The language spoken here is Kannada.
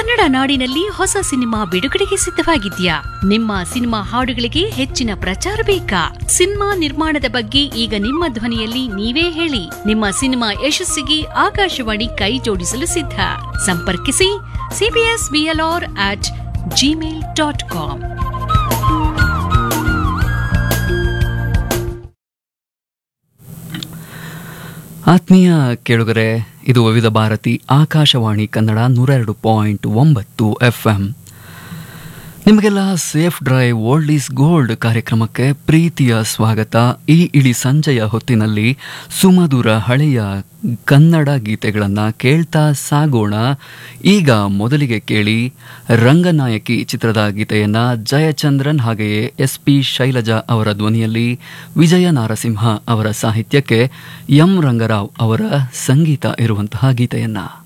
ಕನ್ನಡ ನಾಡಿನಲ್ಲಿ ಹೊಸ ಸಿನಿಮಾ ಬಿಡುಗಡೆಗೆ ಸಿದ್ಧವಾಗಿದ್ಯಾ ನಿಮ್ಮ ಸಿನಿಮಾ ಹಾಡುಗಳಿಗೆ ಹೆಚ್ಚಿನ ಪ್ರಚಾರ ಬೇಕಾ ಸಿನಿಮಾ ನಿರ್ಮಾಣದ ಬಗ್ಗೆ ಈಗ ನಿಮ್ಮ ಧ್ವನಿಯಲ್ಲಿ ನೀವೇ ಹೇಳಿ ನಿಮ್ಮ ಸಿನಿಮಾ ಯಶಸ್ಸಿಗೆ ಆಕಾಶವಾಣಿ ಕೈ ಜೋಡಿಸಲು ಸಿದ್ಧ ಸಂಪರ್ಕಿಸಿ CBS BLR at gmail dot com ಆತ್ಮೀಯ ಕೇಳುಗರೆ ಇದು ವಿವಿಧ ಭಾರತಿ ಆಕಾಶವಾಣಿ ಕನ್ನಡ ನೂರೆರಡು ಪಾಯಿಂಟ್ ಒಂಬತ್ತು ಎಫ್ ಎಂ ನಿಮಗೆಲ್ಲ safe drive old is gold ಕಾರ್ಯಕ್ರಮಕ್ಕೆ ಪ್ರೀತಿಯ ಸ್ವಾಗತ ಈ ಇಳಿ ಸಂಜೆಯ ಹೊತ್ತಿನಲ್ಲಿ ಸುಮಧುರ ಹಳೆಯ ಕನ್ನಡ ಗೀತೆಗಳನ್ನು ಕೇಳ್ತಾ ಸಾಗೋಣ ಈಗ ಮೊದಲಿಗೆ ಕೇಳಿ ರಂಗನಾಯಕಿ ಚಿತ್ರದ ಗೀತೆಯನ್ನ ಜಯಚಂದ್ರನ್ ಹಾಗೆಯೇ ಎಸ್ ಪಿ ಶೈಲಜಾ ಅವರ ಧ್ವನಿಯಲ್ಲಿ ವಿಜಯ ನಾರಸಿಂಹ ಅವರ ಸಾಹಿತ್ಯಕ್ಕೆ ಎಂ ರಂಗರಾವ್ ಅವರ ಸಂಗೀತ ಇರುವಂತಹ ಗೀತೆಯನ್ನ